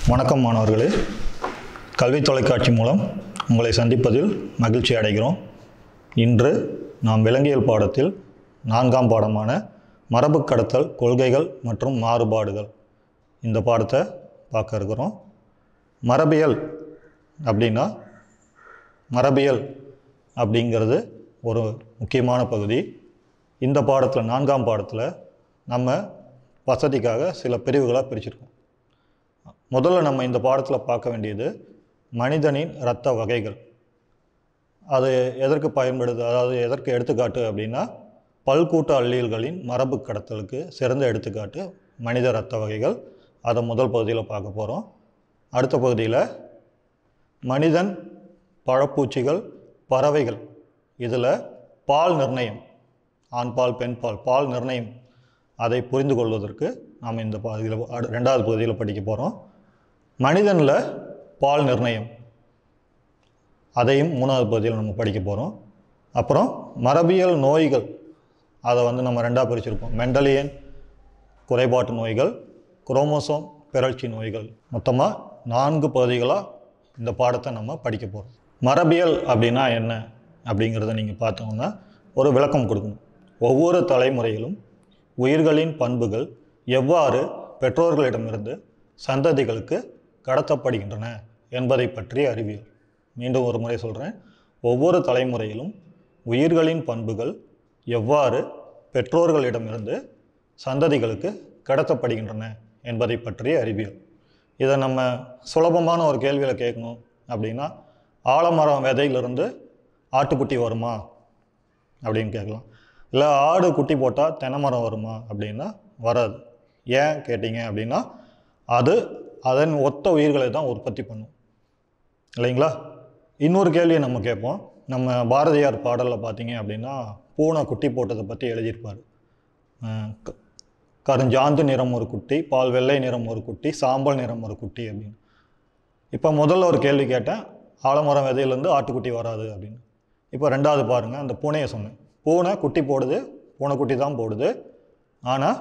வணக்கம் மாணவர்களே கல்வி தொலைக்காட்சி மூலம் உங்களை சந்திப்பதில் மகிழ்ச்சி அடைகிறோம் இன்று நாம் விலங்கியல் பாடத்தில் நான்காம் பாடமான மரபு கடத்தல் கொள்கைகள் மற்றும் மாறுபாடுகள் இந்த பாடத்தை பார்க்க இருக்கிறோம் மரபியல் அப்படின்னா மரபியல் அப்படிங்கிறது ஒரு முக்கியமான பகுதி இந்த பாடத்தில் நான்காம் பாடத்தில் நம்ம வசதிக்காக சில பிரிவுகளாக பிரிச்சிருக்கோம் முதல்ல நம்ம இந்த பாடத்தில் பார்க்க வேண்டியது மனிதனின் இரத்த வகைகள் அது எதற்கு பயன்படுது அதாவது எதற்கு எடுத்துக்காட்டு அப்படின்னா பல்கூட்ட அல்லியல்களின் மரபு கடத்தலுக்கு சிறந்த எடுத்துக்காட்டு மனித இரத்த வகைகள் அதை முதல் பகுதியில் பார்க்க போகிறோம் அடுத்த பகுதியில் மனிதன் பழப்பூச்சிகள் பறவைகள் இதில் பால் நிர்ணயம் ஆண் பால் பெண் பால் பால் நிர்ணயம் அதை புரிந்து கொள்வதற்கு நாம் இந்த பகுதியில் அடு- ரெண்டாவது பகுதியில் படிக்க போகிறோம் மனிதனில் பால் நிர்ணயம் அதையும் மூணாவது பகுதியில் நம்ம படிக்க போகிறோம் அப்புறம் மரபியல் நோய்கள் அதை வந்து நம்ம ரெண்டாக பிரிச்சிருப்போம் மெண்டலியன் குறைபாட்டு நோய்கள் குரோமோசோம் பிறழ்ச்சி நோய்கள் மொத்தமாக நான்கு பகுதிகளாக இந்த பாடத்தை நம்ம படிக்க போகிறோம் மரபியல் அப்படின்னா என்ன அப்படிங்கிறத நீங்கள் பார்த்தோம்னா ஒரு விளக்கம் கொடுக்கணும் ஒவ்வொரு தலைமுறையிலும் உயிர்களின் பண்புகள் எவ்வாறு பெற்றோர்களிடமிருந்து சந்ததிகளுக்கு கடத்தப்படுகின்றன என்பதை பற்றிய அறிவியல் மீண்டும் ஒரு முறை சொல்கிறேன் ஒவ்வொரு தலைமுறையிலும் உயிர்களின் பண்புகள் எவ்வாறு பெற்றோர்களிடமிருந்து சந்ததிகளுக்கு கடத்தப்படுகின்றன என்பதை பற்றிய அறிவியல் இதை நம்ம சுலபமான ஒரு கேள்வியில் கேட்கணும் அப்படின்னா ஆலமரம் விதையிலிருந்து ஆட்டுக்குட்டி வருமா அப்படின்னு கேட்கலாம் இல்லை ஆடு குட்டி போட்டால் தென்னைமரம் வருமா அப்படின்னா வராது ஏன் கேட்டிங்க அப்படின்னா அது அதன் ஒத்த உயிர்களை தான் உற்பத்தி பண்ணும் இல்லைங்களா இன்னொரு கேள்வியை நம்ம கேட்போம் நம்ம பாரதியார் பாடலில் பார்த்தீங்க அப்படின்னா பூனை குட்டி போட்டதை பற்றி எழுதியிருப்பார் அஹ் க- கருஞ்சாந்து நிறம் ஒரு குட்டி பால் வெள்ளை நிறம் ஒரு குட்டி சாம்பல் நிறம் ஒரு குட்டி அப்படின்னு இப்போ முதல்ல ஒரு கேள்வி கேட்டேன் ஆலமரம் விதையிலேருந்து ஆட்டுக்குட்டி வராது அப்படின்னு இப்போ ரெண்டாவது பாருங்கள் அந்த பூனையை சொன்னேன் பூனை குட்டி போடுது பூனைக்குட்டி தான் போடுது ஆனால்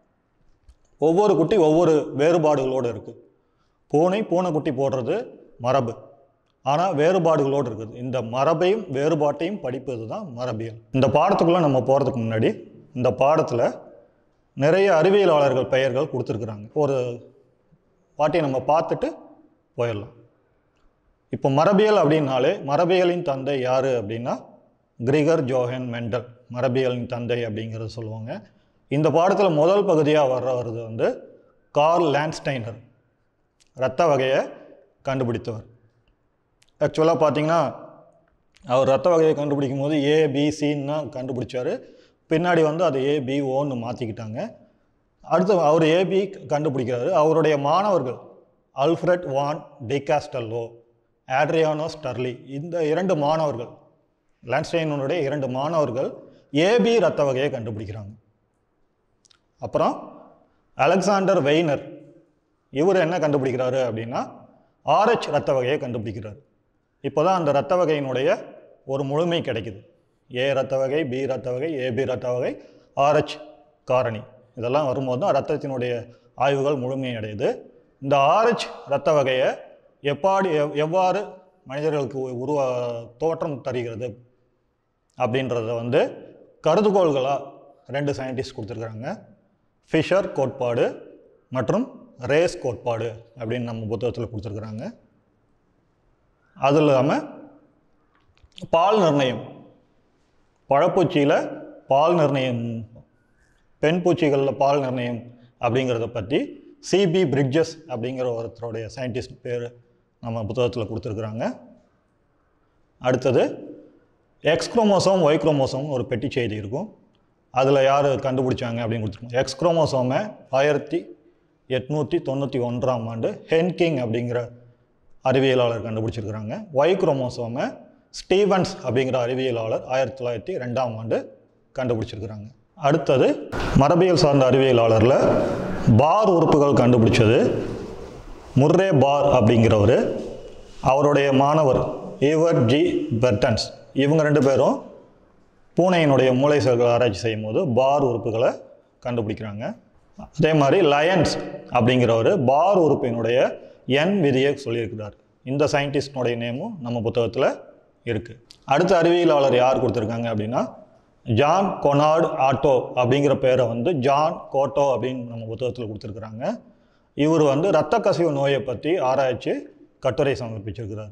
ஒவ்வொரு குட்டி ஒவ்வொரு வேறுபாடுகளோடு இருக்குது பூனை பூனைக்குட்டி போடுறது மரபு ஆனால் வேறுபாடுகளோடு இருக்குது இந்த மரபையும் வேறுபாட்டையும் படிப்பது தான் மரபியல் இந்த பாடத்துக்குள்ளே நம்ம போகிறதுக்கு முன்னாடி இந்த பாடத்தில் நிறைய அறிவியலாளர்கள் பெயர்கள் கொடுத்துருக்குறாங்க ஒரு வாட்டியை நம்ம பார்த்துட்டு போயிடலாம் இப்போ மரபியல் அப்படின்னாலே மரபியலின் தந்தை யார் அப்படின்னா கிரிகர் ஜோஹன் மெண்டல் மரபியலின் தந்தை அப்படிங்கிறத சொல்லுவாங்க இந்த பாடத்தில் முதல் பகுதியாக வர்றவரது வந்து கார்ல் லான்ஸ்டைனர் இரத்த வகையை கண்டுபிடித்தவர் ஆக்சுவலாக பார்த்தீங்கன்னா அவர் ரத்த வகையை கண்டுபிடிக்கும் போது ஏ பி சின்னு தான் கண்டுபிடிச்சாரு பின்னாடி வந்து அதை ஏ பி ஓன்னு மாற்றிக்கிட்டாங்க அடுத்து அவர் ஏபி கண்டுபிடிக்கிறாரு அவருடைய மாணவர்கள் அல்ஃப்ரெட் வான் டிகாஸ்டல்லோ ஆட்ரியானோ ஸ்டர்லி இந்த இரண்டு மாணவர்கள் லான்ஸ்டைனுடைய இரண்டு மாணவர்கள் ஏபி ரத்த வகையை கண்டுபிடிக்கிறாங்க அப்புறம் அலெக்சாண்டர் வெய்னர் இவர் என்ன கண்டுபிடிக்கிறாரு அப்படின்னா ஆர்ஹெச் ரத்த வகையை கண்டுபிடிக்கிறார் இப்போ தான் அந்த ரத்த வகையினுடைய ஒரு முழுமை கிடைக்குது ஏ ரத்த வகை பி ரத்த வகை ஏபி ரத்த வகை ஆர்ஹெச் காரணி இதெல்லாம் வரும்போது தான் ரத்தத்தினுடைய ஆய்வுகள் முழுமையடையுது இந்த ஆர்ஹெச் ரத்த வகையை எப்பாடி எவ்- எவ்வாறு மனிதர்களுக்கு உருவா தோற்றம் தருகிறது அப்படின்றத வந்து கருதுகோள்களாக ரெண்டு சயின்டிஸ்ட் கொடுத்துருக்குறாங்க ஃபிஷர் கோட்பாடு மற்றும் ரேஸ் கோட்பாடு அப்படின்னு நம்ம புத்தகத்தில் கொடுத்துருக்குறாங்க அது இல்லாமல் பால் நிர்ணயம் பழப்பூச்சியில் பால் நிர்ணயம் பெண் பூச்சிகளில் பால் நிர்ணயம் அப்படிங்கிறத பற்றி சிபி பிரிட்ஜஸ் அப்படிங்கிற ஒருத்தருடைய சயின்டிஸ்ட் பேர் நம்ம புத்தகத்தில் கொடுத்துருக்குறாங்க அடுத்தது எக்ஸ் குரோமோசோம் ஒய் குரோமோசோம் ஒரு பெட்டி செய்தி இருக்கும் அதில் யார் கண்டுபிடிச்சாங்க அப்படின்னு கொடுத்துருக்கோம் எக்ஸ் குரோமோசோமை ஆயிரத்தி எட்நூற்றி தொண்ணூற்றி ஒன்றாம் ஆண்டு ஹென்கிங் அப்படிங்கிற அறிவியலாளர் கண்டுபிடிச்சிருக்கிறாங்க ஒய் குரோமோசோமை ஸ்டீவன்ஸ் அப்படிங்கிற அறிவியலாளர் ஆயிரத்தி தொள்ளாயிரத்தி ரெண்டாம் ஆண்டு கண்டுபிடிச்சிருக்கிறாங்க அடுத்தது மரபியல் சார்ந்த அறிவியலாளரில் பார் உறுப்புகள் கண்டுபிடிச்சது முர்ரே பார் அப்படிங்கிறவர் அவருடைய மாணவர் ஈவர் ஜி பெர்டன்ஸ் இவங்க ரெண்டு பேரும் பூனையினுடைய மூளை செல்கள் ஆராய்ச்சி செய்யும் போது பார் உறுப்புகளை கண்டுபிடிக்கிறாங்க அதே மாதிரி லயன்ஸ் அப்படிங்கிறவர் பார் உறுப்பினுடைய என் விதியை சொல்லியிருக்கிறார் இந்த சயின்டிஸ்டினுடைய நேமும் நம்ம புத்தகத்தில் இருக்குது அடுத்த அறிவியலாளர் யார் கொடுத்துருக்காங்க அப்படின்னா ஜான் கொனார்டு ஆட்டோ அப்படிங்கிற பேரை வந்து ஜான் கோட்டோ அப்படின்னு நம்ம புத்தகத்தில் கொடுத்துருக்குறாங்க இவர் வந்து இரத்த கசிவு நோயை பற்றி ஆராய்ச்சி கட்டுரை சமர்ப்பிச்சிருக்கிறார்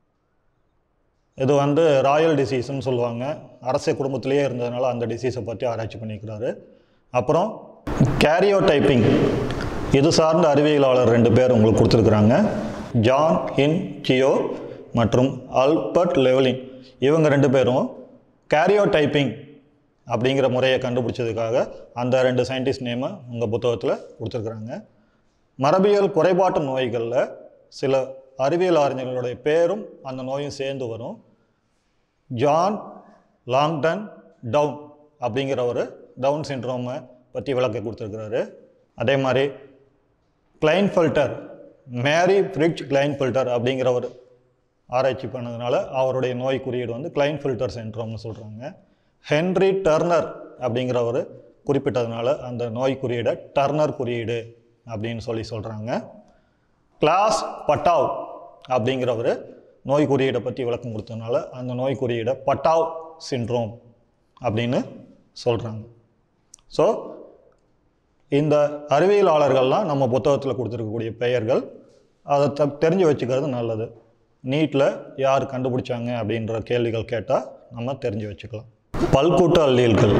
இது வந்து ராயல் டிசீஸ்னு சொல்லுவாங்க அரச குடும்பத்திலேயே இருந்ததுனால அந்த டிசீஸை பற்றி ஆராய்ச்சி பண்ணியிருக்கிறாரு அப்புறம் கேரியோ டைப்பிங் இது சார்ந்த அறிவியலாளர் ரெண்டு பேர் உங்களுக்கு கொடுத்துருக்குறாங்க ஜான் ஹின் சியோ மற்றும் ஆல்பர்ட் லெவலின் இவங்க ரெண்டு பேரும் கேரியோ டைப்பிங் அப்படிங்கிற முறையை கண்டுபிடிச்சதுக்காக அந்த ரெண்டு சயின்டிஸ்ட் நேமை உங்கள் புத்தகத்தில் கொடுத்துருக்குறாங்க மரபியல் குறைபாட்டு நோய்களில் சில அறிவியல் அறிஞர்களுடைய பேரும் அந்த நோயும் சேர்ந்து வரும் ஜான் லாங்டன் டவுன் அப்படிங்கிற ஒரு டவுன் சிண்ட்ரோமை பற்றி விளக்க கொடுத்துருக்கிறாரு அதே மாதிரி கிளைன்ஃபில்டர் மேரி ஃப்ரிட்ஜ் கிளைன்ஃபில்டர் அப்படிங்கிற ஒரு ஆராய்ச்சி பண்ணதுனால அவருடைய நோய் குறியீடு வந்து கிளைன்ஃபில்டர் சிண்ட்ரோம்னு சொல்கிறாங்க ஹென்ரி டர்னர் அப்படிங்கிற ஒரு குறிப்பிட்டதுனால அந்த நோய் குறியீடை டர்னர் குறியீடு அப்படின்னு சொல்லி சொல்கிறாங்க கிளாஸ் பட்டாவ் அப்படிங்கிற ஒரு நோய் குறியீடை பற்றி விளக்கம் கொடுத்ததுனால அந்த நோய் குறியீடை பட்டாவ் சிண்ட்ரோம் அப்படின்னு சொல்கிறாங்க ஸோ இந்த அறிவியலாளர்கள்லாம் நம்ம புத்தகத்தில் கொடுத்துருக்கக்கூடிய பெயர்கள் அதை த தெரிஞ்சு வச்சுக்கிறது நல்லது நீட்டில் யார் கண்டுபிடிச்சாங்க அப்படின்ற கேள்விகள் கேட்டால் நம்ம தெரிஞ்சு வச்சுக்கலாம் பல்கூட்ட அல்லீல்கள்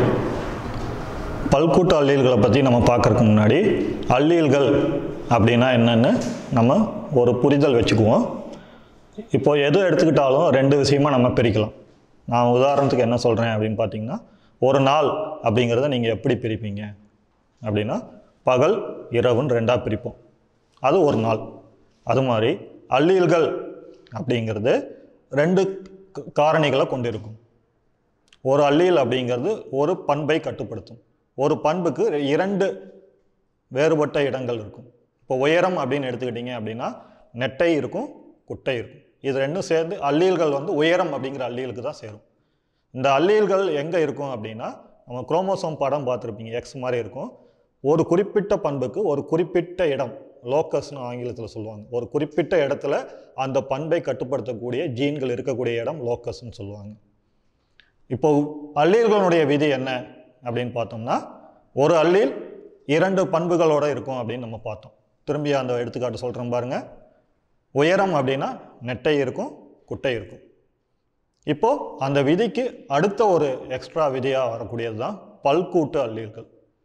பல்கூட்ட அல்லீல்களை பற்றி நம்ம பார்க்கறதுக்கு முன்னாடி அல்லீல்கள் அப்படின்னா என்னன்னு நம்ம ஒரு புரிதல் வச்சுக்குவோம் இப்போ எது எடுத்துக்கிட்டாலும் ரெண்டு விஷயமா நம்ம பிரிக்கலாம் நான் உதாரணத்துக்கு என்ன சொல்கிறேன் அப்படின்னு பார்த்தீங்கன்னா ஒரு நாள் அப்படிங்கிறத நீங்கள் எப்படி பிரிப்பீங்க அப்படின்னா பகல் இரவுன்னு ரெண்டாக பிரிப்போம் அது ஒரு நாள் அது மாதிரி அல்லீல்கள் அப்படிங்கிறது ரெண்டு க- காரணிகளை கொண்டிருக்கும் ஒரு அல்லீல் அப்படிங்கிறது ஒரு பண்பை கட்டுப்படுத்தும் ஒரு பண்புக்கு இரண்டு வேறுபட்ட இடங்கள் இருக்கும் இப்போ உயரம் அப்படின்னு எடுத்துக்கிட்டிங்க அப்படின்னா நெட்டை இருக்கும் குட்டை இருக்கும் இது ரெண்டும் சேர்ந்து அல்லீல்கள் வந்து உயரம் அப்படிங்கிற அல்லீலுக்கு தான் சேரும் இந்த அல்லீல்கள் எங்கே இருக்கும் அப்படின்னா நம்ம குரோமோசோம் படம் பார்த்துருப்பீங்க எக்ஸ் மாதிரி இருக்கும் ஒரு குறிப்பிட்ட பண்புக்கு ஒரு குறிப்பிட்ட இடம் லோக்கஸ்னு ஆங்கிலத்தில் சொல்லுவாங்க ஒரு குறிப்பிட்ட இடத்துல அந்த பண்பை கட்டுப்படுத்தக்கூடிய ஜீன்கள் இருக்கக்கூடிய இடம் லோக்கஸ்னு சொல்லுவாங்க இப்போ அல்லீல்களுடைய விதி என்ன அப்படின்னு பார்த்தோம்னா ஒரு அல்லீல் இரண்டு பண்புகளோட இருக்கும் அப்படின்னு நம்ம பார்த்தோம் திரும்பி அந்த எடுத்துக்காட்டு சொல்கிறேன் பாருங்க உயரம் அப்படின்னா நெட்டை இருக்கும் குட்டை இருக்கும் இப்போ அந்த விதிக்கு அடுத்த ஒரு எக்ஸ்ட்ரா விதியாக வரக்கூடியது தான் பல்கூட்டு அல்லீல்கள்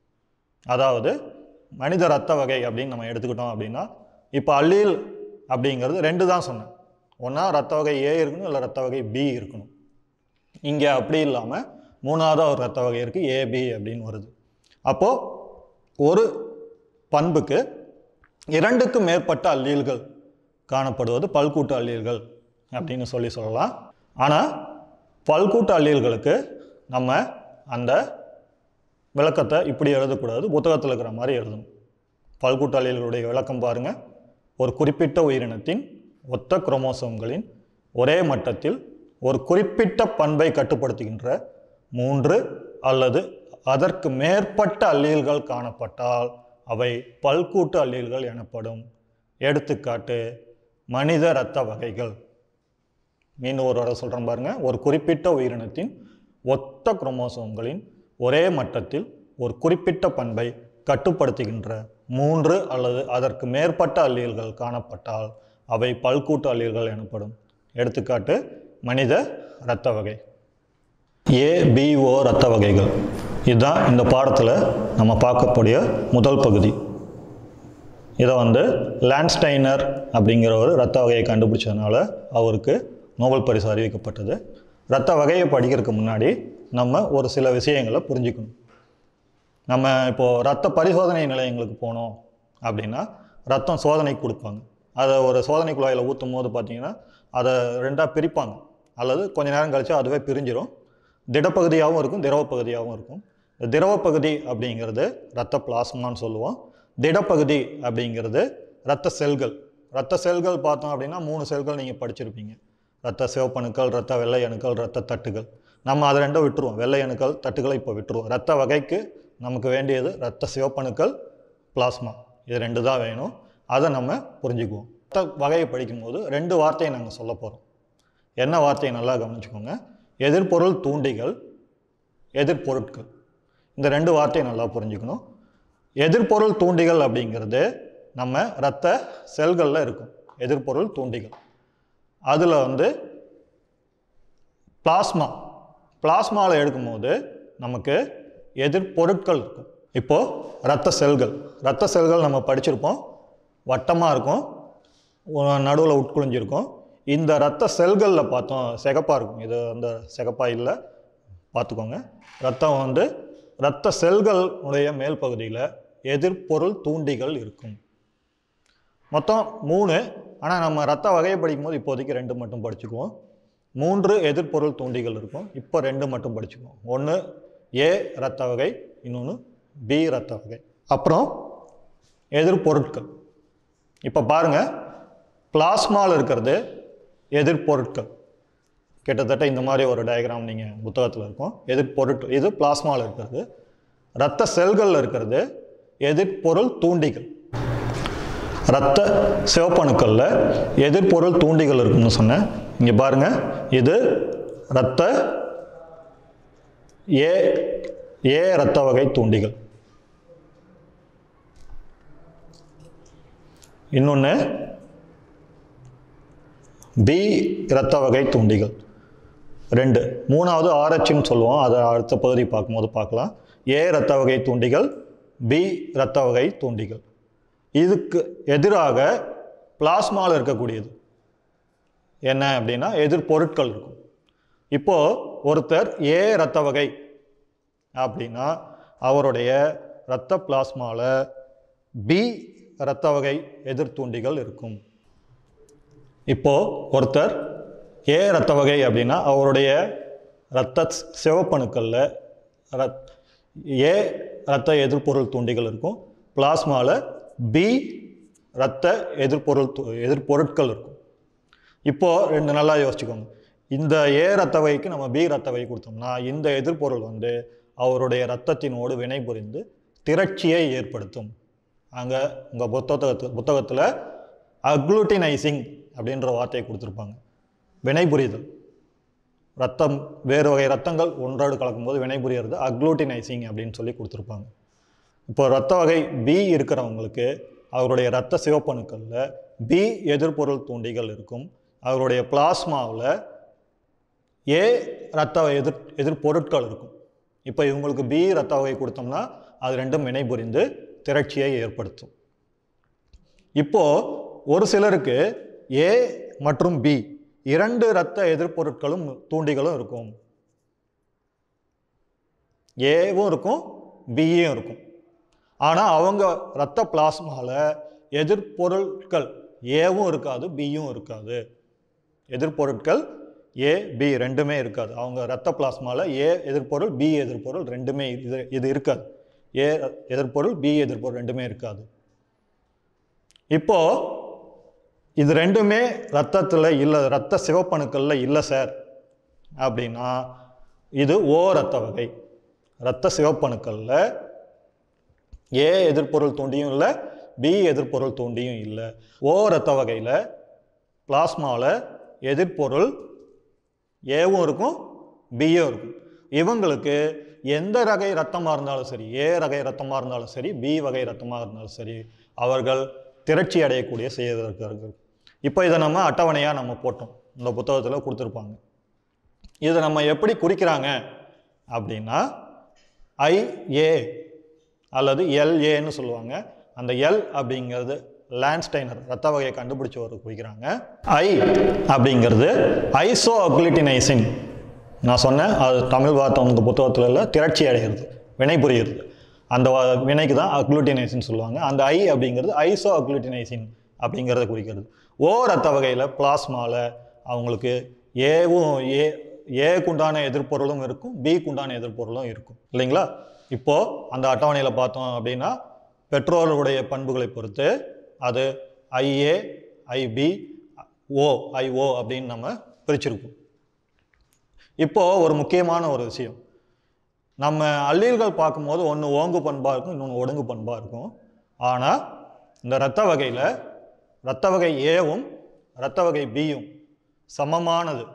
அதாவது மனித ரத்த வகை அப்படின்னு நம்ம எடுத்துக்கிட்டோம் அப்படின்னா இப்போ அல்லீல் அப்படிங்கிறது ரெண்டு தான் சொன்னேன் ஒன்றா ரத்த வகை ஏ இருக்கணும் இல்லை ரத்த வகை பி இருக்கணும் இங்கே அப்படி இல்லாமல் மூணாவதாக ஒரு ரத்த வகை இருக்குது ஏபி அப்படின்னு வருது அப்போது ஒரு பண்புக்கு இரண்டுக்கு மேற்பட்ட அல்லீல்கள் காணப்படுவது பல்கூட்டு அல்லீல்கள் அப்படின்னு சொல்லி சொல்லலாம் ஆனால் பல்கூட்டு அல்லீல்களுக்கு நம்ம அந்த விளக்கத்தை இப்படி எழுதக்கூடாது புத்தகத்தில் இருக்கிற மாதிரி எழுதணும் பல்கூட்டு அல்லீல்களுடைய விளக்கம் பாருங்கள் ஒரு குறிப்பிட்ட உயிரினத்தின் ஒத்த குரோமோசோம்களின் ஒரே மட்டத்தில் ஒரு குறிப்பிட்ட பண்பை கட்டுப்படுத்துகின்ற மூன்று அல்லது அதற்கு மேற்பட்ட அல்லீல்கள் காணப்பட்டால் அவை பல்கூட்டு அல்லீல்கள் எனப்படும் எடுத்துக்காட்டு மனித இரத்த வகைகள் மீண்டும் ஒரு வரை சொல்கிறேன் பாருங்க ஒரு குறிப்பிட்ட உயிரினத்தின் ஒத்த குரோமோசோம்களின் ஒரே மட்டத்தில் ஒரு குறிப்பிட்ட பண்பை கட்டுப்படுத்துகின்ற மூன்று அல்லது அதற்கு மேற்பட்ட அல்லீல்கள் காணப்பட்டால் அவை பல்கூட்டு அல்லீல்கள் எனப்படும் எடுத்துக்காட்டு மனித இரத்த வகை ஏபிஓ இரத்த வகைகள் இதுதான் இந்த பாடத்தில் நம்ம பார்க்கக்கூடிய முதல் பகுதி இதை வந்து லான்ஸ்டைனர் அப்படிங்கிற ஒரு ரத்த வகையை கண்டுபிடிச்சதுனால அவருக்கு நோபல் பரிசு அறிவிக்கப்பட்டது ரத்த வகையை படிக்கிறதுக்கு முன்னாடி நம்ம ஒரு சில விஷயங்களை புரிஞ்சுக்கணும் நம்ம இப்போது ரத்த பரிசோதனை நிலையங்களுக்கு போனோம் அப்படின்னா ரத்தம் சோதனைக்கு கொடுப்பாங்க அதை ஒரு சோதனை குழாயில் ஊற்றும் போது பார்த்தீங்கன்னா அதை ரெண்டாக பிரிப்பாங்க அல்லது கொஞ்ச நேரம் கழிச்சு அதுவே பிரிஞ்சிடும் திடப்பகுதியாகவும் இருக்கும் திரவ பகுதியாகவும் இருக்கும் இந்த திரவ பகுதி அப்படிங்கிறது ரத்த பிளாஸ்மான்னு சொல்லுவோம் திடப்பகுதி அப்படிங்கிறது ரத்த செல்கள் ரத்த செல்கள் பார்த்தோம் அப்படின்னா மூணு செல்கள் நீங்கள் படிச்சிருப்பீங்க ரத்த சிவப்பணுக்கள் ரத்த வெள்ளை அணுக்கள் ரத்த தட்டுகள் நம்ம அதை ரெண்டும் விட்டுருவோம் வெள்ளை அணுக்கள் தட்டுகளை இப்போ விட்டுருவோம் ரத்த வகைக்கு நமக்கு வேண்டியது ரத்த சிவப்பணுக்கள் பிளாஸ்மா இது ரெண்டு தான் வேணும் அதை நம்ம புரிஞ்சுக்குவோம் ரத்த வகையை படிக்கும்போது ரெண்டு வார்த்தையை நாங்கள் சொல்ல போகிறோம் என்ன வார்த்தையை நல்லா கவனிச்சுக்கோங்க எதிர்பொருள் தூண்டிகள் எதிர்பொருட்கள் இந்த ரெண்டு வார்த்தையை நல்லா புரிஞ்சுக்கணும் எதிர்பொருள் தூண்டிகள் அப்படிங்கிறது நம்ம இரத்த செல்களில் இருக்கும் எதிர்பொருள் தூண்டிகள் அதில் வந்து பிளாஸ்மா பிளாஸ்மாவில் எடுக்கும்போது நமக்கு எதிர்பொருட்கள் இருக்கும் இப்போது இரத்த செல்கள் இரத்த செல்கள் நம்ம படிச்சிருப்போம் வட்டமாக இருக்கும் நடுவில் உட்குழிஞ்சிருக்கும் இந்த இரத்த செல்களில் பார்த்தோம் சிகப்பாக இருக்கும் இது வந்து சிகப்பாக இல்லை பார்த்துக்கோங்க ரத்தம் வந்து இரத்த செல்களுடைய மேல் பகுதியில் எதிர்பொருள் தூண்டிகள் இருக்கும் மொத்தம் மூணு ஆனால் நம்ம ரத்த வகையை படிக்கும்போது இப்போதைக்கு ரெண்டு மட்டும் படிச்சுக்குவோம் மூன்று எதிர்பொருள் தூண்டிகள் இருக்கும் இப்போ ரெண்டு மட்டும் படிச்சுக்குவோம் ஒன்று ஏ ரத்த வகை இன்னொன்று பி ரத்த வகை அப்புறம் எதிர்பொருட்கள் இப்போ பாருங்கள் பிளாஸ்மாவில் இருக்கிறது எதிர்பொருட்கள் கிட்டத்தட்ட இந்த மாதிரி ஒரு டயக்ராம் நீங்கள் புத்தகத்தில் இருக்கும் எதிர்பொருட்கள் இது பிளாஸ்மாவில் இருக்கிறது இரத்த செல்களில் இருக்கிறது எதிர்பொருள் தூண்டிகள் இரத்த சிவப்பணுக்களில் எதிர்பொருள் தூண்டிகள் இருக்குன்னு சொன்னேன் இங்கே பாருங்கள் இது இரத்த ஏ ஏ இரத்த வகை தூண்டிகள் இன்னொன்று பி இரத்த வகை தூண்டிகள் ரெண்டு மூணாவது ஆர்ஹெச்னு சொல்லுவோம் அதை அடுத்த பகுதி பார்க்கும்போது பார்க்கலாம் ஏ இரத்த வகை தூண்டிகள் பி இரத்த வகை தூண்டிகள் இதுக்கு எதிராக பிளாஸ்மாவில் இருக்கக்கூடியது என்ன அப்படின்னா எதிர்பொருட்கள் இருக்கும் இப்போது ஒருத்தர் ஏ இரத்த வகை அப்படின்னா அவருடைய இரத்த பிளாஸ்மாவில் பி இரத்த வகை எதிர்த்தூண்டிகள் இருக்கும் இப்போ ஒருத்தர் ஏ இரத்த வகை அப்படின்னா அவருடைய இரத்த சிவப்பணுக்களில் ரத் ஏ இரத்த எதிர்பொருள் தூண்டிகள் இருக்கும் பிளாஸ்மாவில் பி இரத்த எதிர்பொருள் து- எதிர்பொருட்கள் இருக்கும் இப்போது ரெண்டு நல்லா யோசிச்சுக்கோங்க இந்த ஏ ரத்த வகைக்கு நம்ம பி ரத்த வகை கொடுத்தோம்னா இந்த எதிர்பொருள் வந்து அவருடைய இரத்தத்தினோடு வினைபுரிந்து திரட்சியை ஏற்படுத்தும் அங்கே உங்கள் புத்தகத்து புத்தகத்தில் அக்ளூட்டினைசிங் அப்படின்ற வார்த்தையை கொடுத்துருப்பாங்க வினைபுரிதல் ரத்தம் வேறு வகை ரத்தங்கள் ஒன்றோடு கலக்கும்போது வினைபுரியறது அக்ளூட்டினைசிங் அப்படின்னு சொல்லி கொடுத்துருப்பாங்க இப்போ ரத்த வகை பி இருக்கிறவங்களுக்கு அவருடைய இரத்த சிவப்பணுக்களில் பி எதிர்பொருள் தூண்டிகள் இருக்கும் அவருடைய பிளாஸ்மாவில் ஏ ரத்த எதிர் எதிர்பொருட்கள் இருக்கும் இப்போ இவங்களுக்கு பி ரத்த வகை கொடுத்தோம்னா அது ரெண்டும் வினைபுரிந்து திரட்சியை ஏற்படுத்தும் இப்போ ஒரு சிலருக்கு ஏ மற்றும் பி இரண்டு இரத்த எதிர்பொருட்களும் தூண்டிகளும் இருக்கும் ஏவும் இருக்கும் பியும் இருக்கும் ஆனால் அவங்க இரத்த பிளாஸ்மாவில் எதிர்பொருட்கள் ஏவும் இருக்காது பியும் இருக்காது எதிர்பொருட்கள் ஏ பி ரெண்டுமே இருக்காது அவங்க இரத்த பிளாஸ்மாவில் ஏ எதிர்பொருள் பி எதிர்பொருள் ரெண்டுமே இது இது இருக்காது ஏ எதிர்பொருள் பி எதிர்பொருள் ரெண்டுமே இருக்காது இப்போ இது ரெண்டுமே ரத்தத்தில் இல்லை ரத்த சிவப்பணுக்களில் இல்லை சார் அப்படின்னா இது ஓ ரத்த வகை ரத்த சிவப்பணுக்களில் ஏ எதிர்பொருள் தூண்டியும் இல்லை பி எதிர்பொருள் தூண்டியும் இல்லை ஓ ரத்த வகையில் பிளாஸ்மாவில் எதிர்பொருள் ஏவும் இருக்கும் பியும் இருக்கும் இவங்களுக்கு எந்த ரகை ரத்தமாக இருந்தாலும் சரி ஏ ரகை ரத்தமாக இருந்தாலும் சரி பி வகை ரத்தமாக இருந்தாலும் சரி அவர்கள் திரட்சி அடையக்கூடிய செய்திருக்கிறார்கள் இப்போ இதை நம்ம அட்டவணையாக நம்ம போட்டோம் இந்த புத்தகத்தில் கொடுத்துருப்பாங்க இதை நம்ம எப்படி குறிக்கிறாங்க அப்படின்னா ஐஏ அல்லது எல்ஏன்னு சொல்லுவாங்க அந்த எல் அப்படிங்கிறது லேண்ட்ஸ்டைனர் ரத்த வகையை கண்டுபிடிச்சவர் குறிக்கிறாங்க ஐ அப்படிங்கிறது ஐசோ அக்ளிட்டினைசின் நான் சொன்னேன் அது தமிழ் வார்த்தை உங்க புத்தகத்தில் இல்லை திரட்சி அடைகிறது வினை புரிகிறது அந்த வ- வினைக்கு தான் அக்ளூட்டினைசின் சொல்லுவாங்க அந்த ஐ அப்படிங்கிறது ஐசோ அக்ளூட்டினைசின் அப்படிங்கிறத குறிக்கிறது ஓ ரத்த வகையில் பிளாஸ்மாவில் அவங்களுக்கு ஏவும் ஏ ஏக்குண்டான எதிர்ப்பொருளும் இருக்கும் பிக்குண்டான எதிர்ப்பொருளும் இருக்கும் இல்லைங்களா இப்போது அந்த அட்டவணையில் பார்த்தோம் அப்படின்னா பெட்ரோலுடைய பண்புகளை பொறுத்து அது ஐஏ ஐபி ஓ ஐஓ அப்படின்னு நம்ம பிரிச்சிருக்கோம் இப்போது ஒரு முக்கியமான ஒரு விஷயம் நம்ம அல்லீல்கள் பார்க்கும்போது ஒன்று ஓங்கு பண்பாக இருக்கும் இன்னொன்று ஒடுங்கு பண்பாக இருக்கும் ஆனால் இந்த இரத்த வகையில் இரத்த வகை ஏவும் இரத்த வகை பியும் சமமானது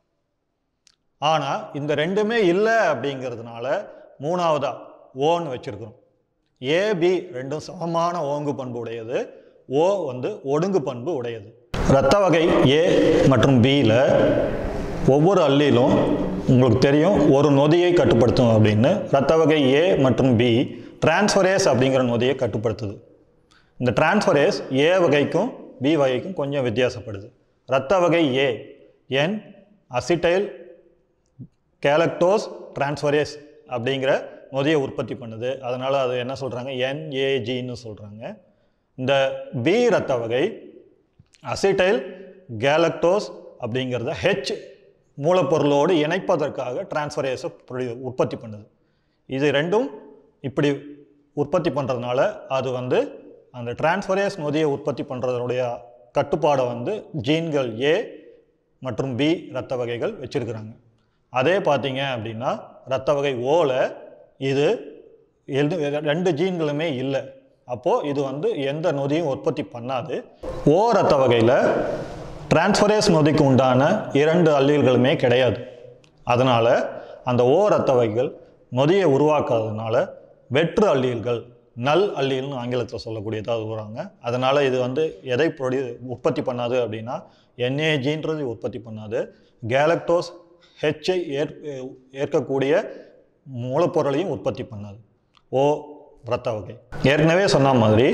ஆனால் இந்த ரெண்டுமே இல்லை அப்படிங்கிறதுனால மூணாவதா ஓன்னு வச்சிருக்கிறோம் ஏபி ரெண்டும் சமமான ஓங்கு பண்பு உடையது ஓ வந்து ஒடுங்கு பண்பு உடையது இரத்த வகை ஏ மற்றும் பியில் ஒவ்வொரு அல்லிலும் உங்களுக்கு தெரியும் ஒரு நொதியை கட்டுப்படுத்தும் அப்படின்னு இரத்த வகை ஏ மற்றும் பி டிரான்ஸ்ஃபரேஸ் அப்படிங்கிற நொதியை கட்டுப்படுத்துது இந்த டிரான்ஸ்ஃபரேஸ் ஏ வகைக்கும் பி வகைக்கும் கொஞ்சம் வித்தியாசப்படுது இரத்த வகை A N acetyl galactose transferase அப்படிங்கிற நொதியை உற்பத்தி பண்ணுது அதனால் அது என்ன சொல்கிறாங்க என்ஏஜின்னு சொல்கிறாங்க இந்த பி இரத்த வகை அசிட்டைல் கேலக்டோஸ் அப்படிங்கிறத ஹெச் மூலப்பொருளோடு இணைப்பதற்காக டிரான்ஸ்ஃபரேஸை உற்பத்தி பண்ணுது இது ரெண்டும் இப்படி உற்பத்தி பண்ணுறதுனால அது வந்து அந்த டிரான்ஸ்ஃபரேஸ் நொதியை உற்பத்தி பண்ணுறதனுடைய கட்டுப்பாடை வந்து ஜீன்கள் ஏ மற்றும் பி இரத்த வகைகள் வச்சுருக்கிறாங்க அதே பார்த்தீங்க அப்படின்னா இரத்த வகை ஓல இது எது ரெண்டு ஜீன்களுமே இல்லை அப்போது இது வந்து எந்த நொதியும் உற்பத்தி பண்ணாது ஓ இரத்த வகையில் டிரான்ஸ்ஃபரேஸ் நொதிக்கு உண்டான இரண்டு அல்லீல்களுமே கிடையாது அதனால் அந்த ஓ இரத்த வகைகள் நொதியை உருவாக்காததுனால வெற்று அல்லீல்கள் நல் அல்லீல்னு ஆங்கிலத்தில் சொல்லக்கூடியதாக வருவாங்க அதனால் இது வந்து எதை ப்ரொடியூ உற்பத்தி பண்ணாது அப்படின்னா என்ஏஜின்றது உற்பத்தி பண்ணாது கேலக்டோஸ் ஹெச்சை ஏற் ஏற்கக்கூடிய மூலப்பொருளையும் உற்பத்தி பண்ணாது ஓ இரத்த வகை ஏற்கனவே சொன்ன மாதிரி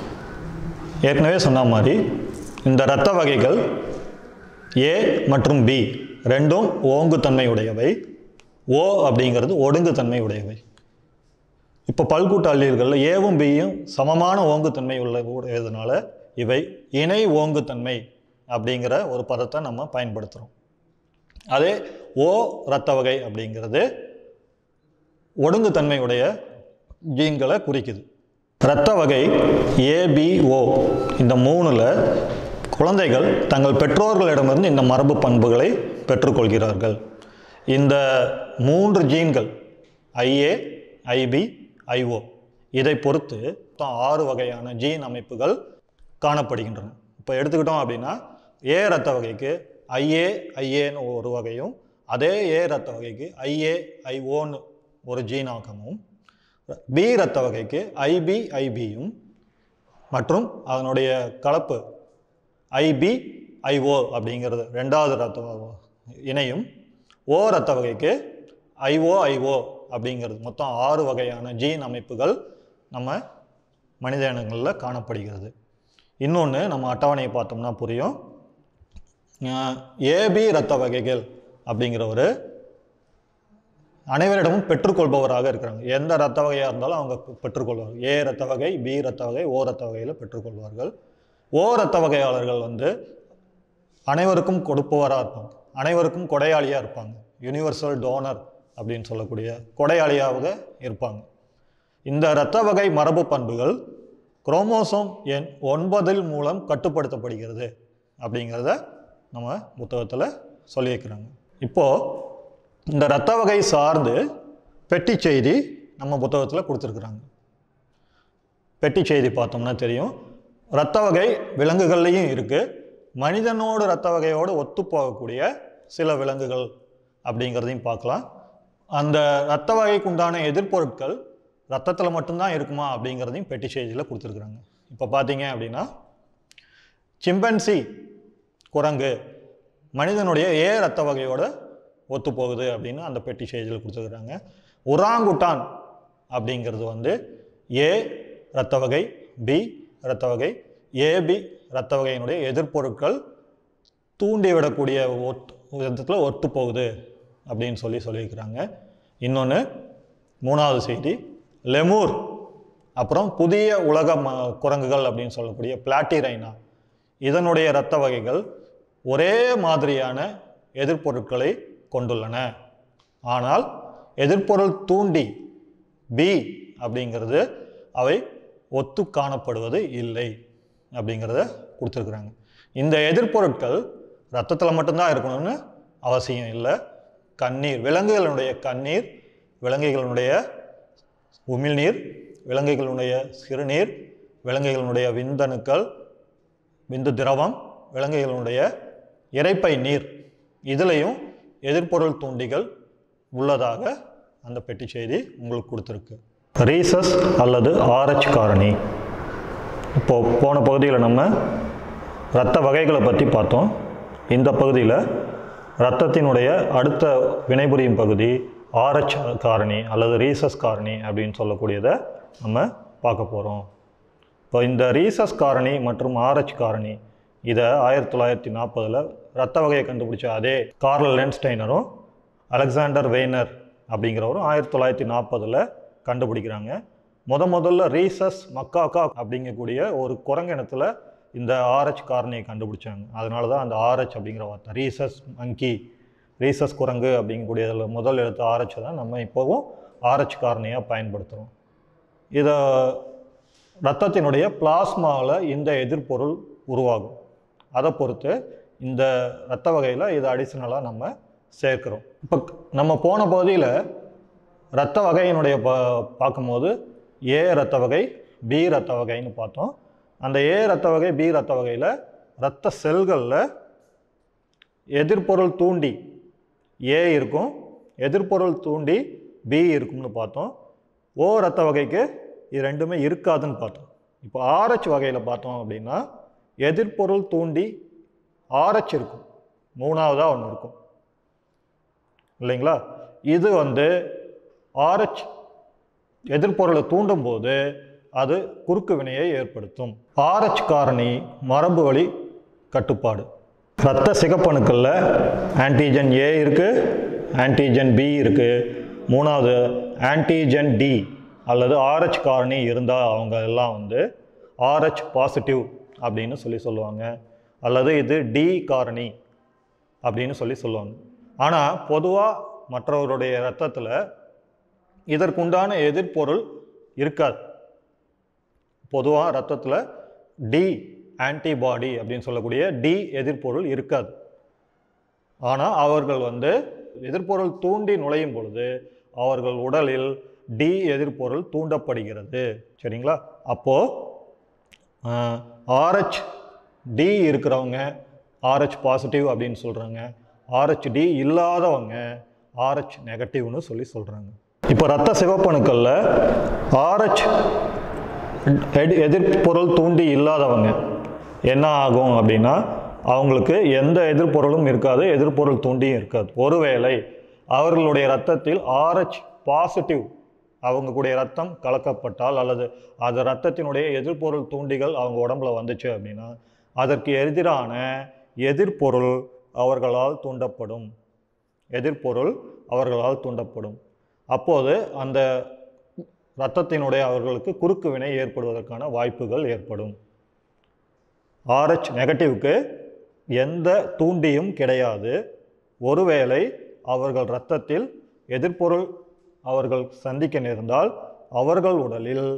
ஏற்கனவே சொன்ன மாதிரி இந்த இரத்த வகைகள் ஏ மற்றும் பி ரெண்டும் ஓங்குத்தன்மை உடையவை ஓ அப்படிங்கிறது ஒடுங்குத்தன்மை உடையவை இப்போ பல்கூட்ட அல்லீல்களில் ஏவும் பியும் சமமான ஓங்குத்தன்மை உள்ள உடையதுனால இவை இணை ஓங்குத்தன்மை அப்படிங்கிற ஒரு பதத்தை நம்ம பயன்படுத்துகிறோம் அதே ஓ இரத்த வகை அப்படிங்கிறது ஒடுங்குத்தன்மையுடைய ஜீன்களை குறிக்குது இரத்த வகை ஏபிஓ இந்த மூணில் குழந்தைகள் தங்கள் பெற்றோர்களிடமிருந்து இந்த மரபு பண்புகளை பெற்றுக்கொள்கிறார்கள் இந்த மூன்று ஜீன்கள் ஐஏ ஐபி ஐஓ இதை பொறுத்து மொத்தம் ஆறு வகையான ஜீன் அமைப்புகள் காணப்படுகின்றன இப்போ எடுத்துக்கிட்டோம் அப்படின்னா ஏ ரத்த வகைக்கு ஐஏ ஐஏன்னு ஒரு வகையும் அதே ஏ ரத்த வகைக்கு ஐஏ ஐஓன்னு ஒரு ஜீனாக்கமும் பி ரத்த வகைக்கு ஐபி ஐபியும் மற்றும் அதனுடைய கலப்பு ஐபி ஐஓ அப்படிங்கிறது ரெண்டாவது ரத்த இணையும் ஓ ரத்த வகைக்கு ஐஓ ஐஓ அப்படிங்கிறது மொத்தம் ஆறு வகையான ஜீன் அமைப்புகள் நம்ம மனித இனங்களில் காணப்படுகிறது இன்னொன்று நம்ம அட்டவணையை பார்த்தோம்னா புரியும் ஏபி இரத்த வகைகள் அப்படிங்கிறவர் அனைவரிடமும் பெற்றுக்கொள்பவராக இருக்கிறாங்க எந்த இரத்த வகையாக இருந்தாலும் அவங்க பெ- பெற்றுக்கொள்வார்கள் ஏ இரத்த வகை பி இரத்த வகை ஓ இரத்த வகையில் பெற்றுக்கொள்வார்கள் ஓ இரத்த வகையாளர்கள் வந்து அனைவருக்கும் கொடுப்பவராக இருப்பாங்க அனைவருக்கும் கொடையாளியாக இருப்பாங்க யுனிவர்சல் டோனர் அப்படின்னு சொல்லக்கூடிய கொடையாளியாக இருப்பாங்க இந்த இரத்த வகை மரபு பண்புகள் குரோமோசோம் எண் ஒன்பதில் மூலம் கட்டுப்படுத்தப்படுகிறது அப்படிங்கிறத நம்ம புத்தகத்தில் சொல்லியிருக்கிறாங்க இப்போது இந்த இரத்த வகை சார்ந்து பெட்டி செய்தி நம்ம புத்தகத்தில் கொடுத்துருக்குறாங்க பெட்டி செய்தி பார்த்தோம்னா தெரியும் இரத்த வகை விலங்குகள்லையும் இருக்குது மனிதனோடு இரத்த வகையோடு ஒத்துப்போகக்கூடிய சில விலங்குகள் அப்படிங்கிறதையும் பார்க்கலாம் அந்த இரத்த வகைக்கு உண்டான எதிர்ப்பொருட்கள் ரத்தத்தில் மட்டும்தான் இருக்குமா அப்படிங்கிறதையும் பெட்டி செய்தியில் கொடுத்துருக்குறாங்க இப்போ பார்த்தீங்க அப்படின்னா சிம்பன்சி குரங்கு மனிதனுடைய ஏ ரத்த வகையோட ஒத்துப்போகுது அப்படின்னு அந்த பெட்டி செய்தியில் கொடுத்துருக்குறாங்க உராங்குட்டான் அப்படிங்கிறது வந்து ஏ இரத்த வகை பி இரத்த வகை ஏபி இரத்த வகையினுடைய எதிர்ப்பொருட்கள் தூண்டிவிடக்கூடிய ஒத்து விதத்தில் ஒத்து போகுது அப்படின்னு சொல்லி சொல்லியிருக்கிறாங்க இன்னொன்று மூணாவது செய்தி லெமூர் அப்புறம் புதிய உலக ம குரங்குகள் அப்படின்னு சொல்லக்கூடிய பிளாட்டிரைனா இதனுடைய இரத்த வகைகள் ஒரே மாதிரியான எதிர்ப்பொருட்களை கொண்டுள்ளன ஆனால் எதிர்ப்பொருள் தூண்டி பி அப்படிங்கிறது அவை ஒத்து காணப்படுவது இல்லை அப்படிங்கிறத கொடுத்துருக்குறாங்க இந்த எதிர்ப்பொருட்கள் ரத்தத்தில் மட்டும்தான் இருக்கணும்னு அவசியம் இல்லை கண்ணீர் விலங்குகளுடைய கண்ணீர் விலங்குகளுடைய உமிழ்நீர் விலங்குகளுடைய சிறுநீர் விலங்குகளுடைய விந்தணுக்கள் விந்து திரவம் விலங்குகளுடைய இரைப்பை நீர் இதுலேயும் எதிர்ப்பொருள் தூண்டிகள் உள்ளதாக அந்த பெட்டி செய்தி உங்களுக்கு கொடுத்துருக்கு ரீசஸ் அல்லது ஆரச் காரணி இப்போ போன பகுதியில் நம்ம இரத்த வகைகளை பற்றி பார்த்தோம் இந்த பகுதியில் இரத்தத்தினுடைய அடுத்த வினைபுரியும் பகுதி ஆரச் காரணி அல்லது ரீசஸ் காரணி அப்படின்னு சொல்லக்கூடியதை நம்ம பார்க்க போகிறோம் இப்போ இந்த ரீசஸ் காரணி மற்றும் ஆரச் காரணி இதை ஆயிரத்தி தொள்ளாயிரத்தி நாற்பதில் ரத்த வகையை கண்டுபிடிச்ச அதே கார்ல் லென்ஸ்டைனரும் அலெக்சாண்டர் வெய்னர் அப்படிங்கிறவரும் ஆயிரத்தி தொள்ளாயிரத்தி நாற்பதில் கண்டுபிடிக்கிறாங்க முத முதல்ல ரீசஸ் மக்காக்கா அப்படிங்கக்கூடிய ஒரு குரங்கினத்தில் இந்த ஆரச் காரணியை கண்டுபிடிச்சாங்க அதனால தான் அந்த ஆரச் அப்படிங்கிற வார்த்தை ரீசஸ் மங்கி ரீசஸ் குரங்கு அப்படிங்கக்கூடியதில் முதல் எழுத்து ஆரச்சை தான் நம்ம இப்போவும் ஆரச் காரணியாக பயன்படுத்துகிறோம் இதை ரத்தத்தினுடைய பிளாஸ்மாவில் இந்த எதிர்ப்பொருள் உருவாகும் அதை பொறுத்து இந்த ரத்த வகையில் இதை அடிஷ்னலாக நம்ம சேர்க்கிறோம் இப்போ நம்ம போன பகுதியில் ரத்த வகையினுடைய பா பார்க்கும்போது ஏ ரத்த வகை பி ரத்த வகைன்னு பார்த்தோம் அந்த ஏ ரத்த வகை பி ரத்த வகையில் ரத்த செல்களில் எதிர்ப்பொருள் தூண்டி ஏ இருக்கும் எதிர்ப்பொருள் தூண்டி பி இருக்கும்னு பார்த்தோம் ஓ ரத்த வகைக்கு இது ரெண்டுமே இருக்காதுன்னு பார்த்தோம் இப்போ ஆர்ஹெச் வகையில் பார்த்தோம் அப்படின்னா எதிர்ப்பொருள் தூண்டி ஆர்ஹெச் இருக்கும் மூணாவதாக ஒன்று இருக்கும் இல்லைங்களா இது வந்து ஆர்ஹெச் எதிர்ப்பொருளை தூண்டும் போது அது குறுக்கு வினையை ஏற்படுத்தும் ஆர்ஹெச் காரணி மரபு வழி கட்டுப்பாடு இரத்த சிகப்பணுக்களில் ஆன்டிஜன் ஏ இருக்குது ஆன்டிஜன் பி இருக்குது மூணாவது ஆன்டிஜன் டி அல்லது ஆர்ஹெச் காரணி இருந்தால் அவங்க எல்லாம் வந்து ஆர்ஹெச் பாசிட்டிவ் அப்படின்னு சொல்லி சொல்லுவாங்க அல்லது இது டி காரணி அப்படின்னு சொல்லி சொல்லுவாங்க ஆனால் பொதுவாக மற்றவருடைய இரத்தத்தில் இதற்குண்டான எதிர்ப்பொருள் இருக்காது பொதுவாக ரத்தத்தில் டி ஆன்டிபாடி அப்படின்னு சொல்லக்கூடிய டி எதிர்ப்பொருள் இருக்காது ஆனால் அவர்கள் வந்து எதிர்ப்பொருள் தூண்டி நுழையும் பொழுது அவர்கள் உடலில் டி எதிர்ப்பொருள் தூண்டப்படுகிறது சரிங்களா அப்போது ஆர்ஹெச் டி இருக்கிறவங்க ஆர்ஹெச் பாசிட்டிவ் அப்படின்னு சொல்கிறாங்க ஆர்ஹெச் டி இல்லாதவங்க ஆர்ஹெச் நெகட்டிவ்னு சொல்லி சொல்கிறாங்க இப்போ ரத்த சிவப்பணுக்களில் ஆர்ஹெச் எதிர்ப்பொருள் தூண்டி இல்லாதவங்க என்ன ஆகும் அப்படின்னா அவங்களுக்கு எந்த எதிர்ப்பொருளும் இருக்காது எதிர்ப்பொருள் தூண்டியும் இருக்காது ஒருவேளை அவர்களுடைய ரத்தத்தில் ஆர்ஹெச் பாசிட்டிவ் அவங்க கூடிய ரத்தம் கலக்கப்பட்டால் அல்லது அது ரத்தத்தினுடைய எதிர்ப்பொருள் தூண்டிகள் அவங்க உடம்புல வந்துச்சு அப்படின்னா அதற்கு எதிரான எதிர்ப்பொருள் அவர்களால் தூண்டப்படும் எதிர்ப்பொருள் அவர்களால் தூண்டப்படும் அப்போது அந்த இரத்தத்தினுடைய அவர்களுக்கு குறுக்கு வினை ஏற்படுவதற்கான வாய்ப்புகள் ஏற்படும் ஆர்ஹெச் நெகட்டிவ்க்கு எந்த தூண்டியும் கிடையாது ஒருவேளை அவர்கள் இரத்தத்தில் எதிர்ப்பொருள் அவர்கள் சந்திக்க நேர்ந்தால் அவர்கள் உடலில்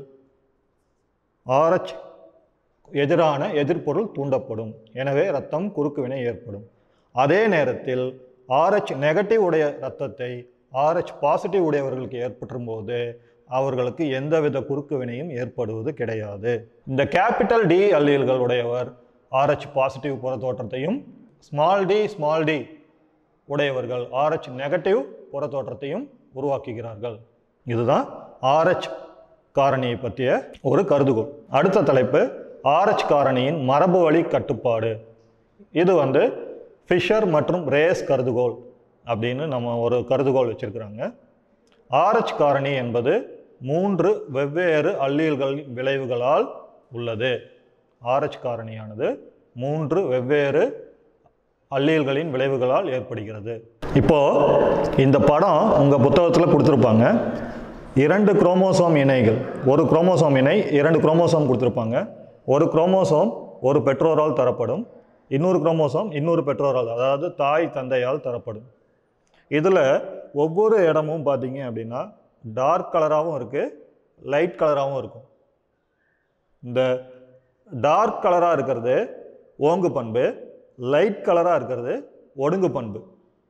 ஆர்ஹெச் எதிரான எதிர்ப்பொருள் தூண்டப்படும் எனவே இரத்தம் குறுக்கு வினை ஏற்படும் அதே நேரத்தில் ஆர்ஹெச் நெகட்டிவ் உடைய இரத்தத்தை ஆர்ஹெச் பாசிட்டிவ் உடையவர்களுக்கு ஏற்பற்றும் போது அவர்களுக்கு எந்தவித குறுக்கு வினையும் ஏற்படுவது கிடையாது இந்த கேபிட்டல் டி அல்லீல்கள் உடையவர் ஆர்ஹெச் பாசிட்டிவ் புற தோற்றத்தையும் ஸ்மால் டி ஸ்மால் டி உடையவர்கள் ஆர்ஹெச் நெகட்டிவ் புற தோற்றத்தையும் உருவாக்குகிறார்கள் இதுதான் ஆர்ஹெச் காரணியை பற்றிய ஒரு கருதுகோள் அடுத்த தலைப்பு ஆர்ஹெச் காரணியின் மரபு வழி கட்டுப்பாடு இது வந்து ஃபிஷர் மற்றும் ரேஸ் கருதுகோள் அப்படின்னு நம்ம ஒரு கருதுகோள் வச்சிருக்கிறாங்க ஆர்ஹெச் காரணி என்பது மூன்று வெவ்வேறு அல்லீல்களின் விளைவுகளால் உள்ளது ஆர்ஹெச் காரணியானது மூன்று வெவ்வேறு அல்லீல்களின் விளைவுகளால் ஏற்படுகிறது இப்போ இந்த படம் உங்கள் புத்தகத்தில் கொடுத்துருப்பாங்க இரண்டு குரோமோசோம் இணைகள் ஒரு குரோமோசோம் இணை இரண்டு குரோமோசோம் கொடுத்துருப்பாங்க ஒரு குரோமோசோம் ஒரு பெற்றோரால் தரப்படும் இன்னொரு குரோமோசோம் இன்னொரு பெற்றோரால் அதாவது தாய் தந்தையால் தரப்படும் இதில் ஒவ்வொரு இடமும் பார்த்தீங்க அப்படின்னா டார்க் கலராகவும் இருக்குது லைட் கலராகவும் இருக்கும் இந்த டார்க் கலராக இருக்கிறது ஓங்கு பண்பு லைட் கலராக இருக்கிறது ஒடுங்கு பண்பு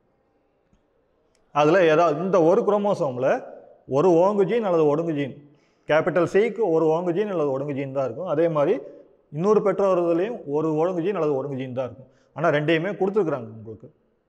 அதில் ஏதாவது இந்த ஒரு குரோமோசோமில் ஒரு ஓங்கு ஜீன் அல்லது ஒடுங்கு ஜீன் கேபிட்டல் சிக்கு ஒரு ஓங்கு ஜீன் அல்லது ஒடுங்கு ஜீன் தான் இருக்கும் அதே மாதிரி இன்னொரு பெற்றோர்களையும் ஒரு ஒழுங்கு ஜீன் அல்லது ஒழுங்கு ஜீன் தான் இருக்கும் ஆனால் ரெண்டையுமே கொடுத்துருக்குறாங்க உங்களுக்கு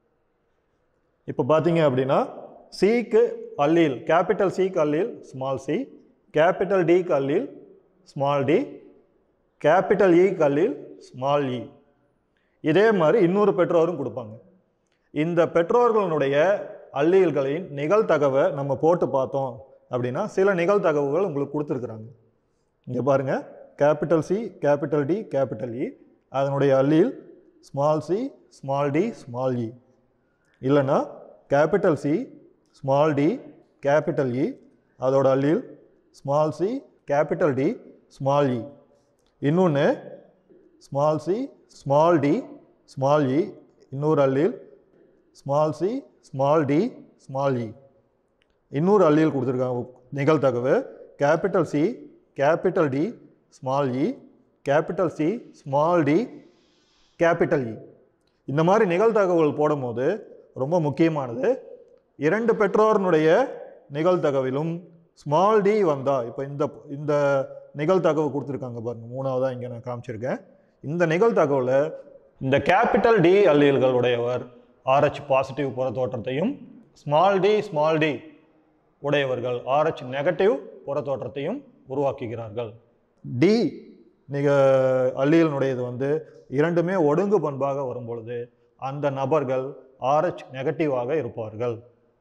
இப்போ பார்த்தீங்க அப்படின்னா சிக்கு அல்லீல் கேபிட்டல் சிக்கு அல்லீல் ஸ்மால் சி கேபிட்டல் டிக்கு அல்லீல் ஸ்மால் டி கேபிட்டல் இக்கு அல்லீல் ஸ்மால் இ இதே மாதிரி இன்னொரு பெற்றோரும் கொடுப்பாங்க இந்த பெற்றோர்களுடைய அல்லீல்களின் நிகழ்தகவை நம்ம போட்டு பார்த்தோம் அப்படின்னா சில நிகழ்தகவுகள் உங்களுக்கு கொடுத்துருக்குறாங்க இங்கே பாருங்கள் capital C capital D capital E அதனுடைய allele small C small D small E இல்லைன்னா capital C small D capital E அதோட allele small C capital D small E இன்னொன்று small C small D small E இன்னொரு allele small C small D small E இன்னொரு allele கொடுத்துருக்காங்க நிகழ்தகவு capital C capital D small E capital C small D capital E இந்த மாதிரி நிகழ்தகவுகள் போடும்போது ரொம்ப முக்கியமானது இரண்டு பெற்றோர்னுடைய நிகழ்தகவிலும் ஸ்மால் டி வந்தா இப்போ இந்த இந்த நிகழ்தகவு கொடுத்துருக்காங்க பாருங்க மூணாவதாக இங்கே நான் காமிச்சிருக்கேன் இந்த நிகழ்தகவில் இந்த கேபிட்டல் டி அல்லீல்கள் உடையவர் ஆர்ஹெச் பாசிட்டிவ் புற தோற்றத்தையும் ஸ்மால் டி ஸ்மால் டி உடையவர்கள் ஆர்ஹெச் நெகட்டிவ் புற தோற்றத்தையும் உருவாக்குகிறார்கள் டி நிக அல்லியலினுடையது வந்து இரண்டுமே ஒடுங்கு பண்பாக வரும் பொழுது அந்த நபர்கள் ஆர்ஹெச் நெகட்டிவாக இருப்பார்கள்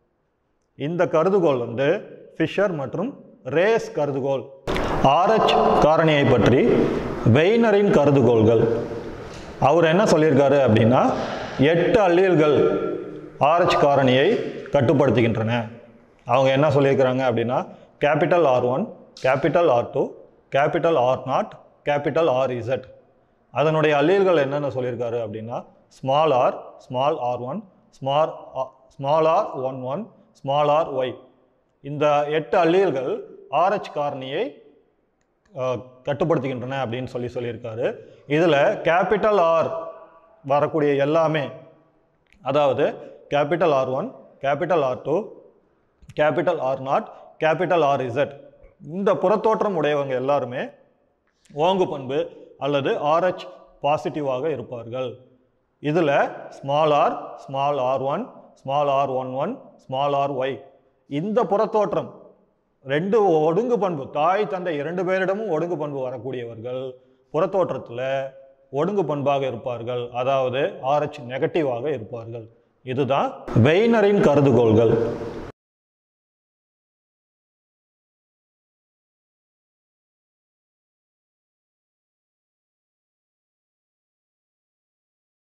இந்த கருதுகோள் வந்து ஃபிஷர் மற்றும் ரேஸ் கருதுகோள் ஆர்ஹெச் காரணியை பற்றி வெய்னரின் கருதுகோள்கள் அவர் என்ன சொல்லியிருக்காரு அப்படின்னா எட்டு அல்லியல்கள் ஆர்ஹெச் காரணியை கட்டுப்படுத்துகின்றன அவங்க என்ன சொல்லியிருக்கிறாங்க அப்படின்னா capital R one capital R two capital R naught capital R Z அதனுடைய அல்லீல்கள் என்னென்ன சொல்லியிருக்காரு அப்படின்னா small R small R one small small R one one small R Y இந்த எட்டு அல்லீல்கள் ஆர்ஹெச் காரணியை அஹ், கட்டுப்படுத்துகின்றன அப்படின்னு சொல்லி சொல்லியிருக்காரு இதில் கேபிட்டல் ஆர் வரக்கூடிய எல்லாமே அதாவது capital R one capital R two capital R naught capital R Z இந்த புறத்தோற்றம் உடையவங்க எல்லாருமே ஓங்கு பண்பு அல்லது ஆர்ஹெச் பாசிட்டிவாக இருப்பார்கள் இதில் small R small R one small R one one small R Y இந்த புறத்தோற்றம் ரெண்டு ஒடுங்கு பண்பு தாய் தந்தை இரண்டு பேரிடமும் ஒடுங்கு பண்பு வரக்கூடியவர்கள் புறத்தோற்றத்தில் ஒடுங்கு பண்பாக இருப்பார்கள் அதாவது ஆர்ஹெச் நெகட்டிவாக இருப்பார்கள் இதுதான் வெய்னரின் கருதுகோள்கள்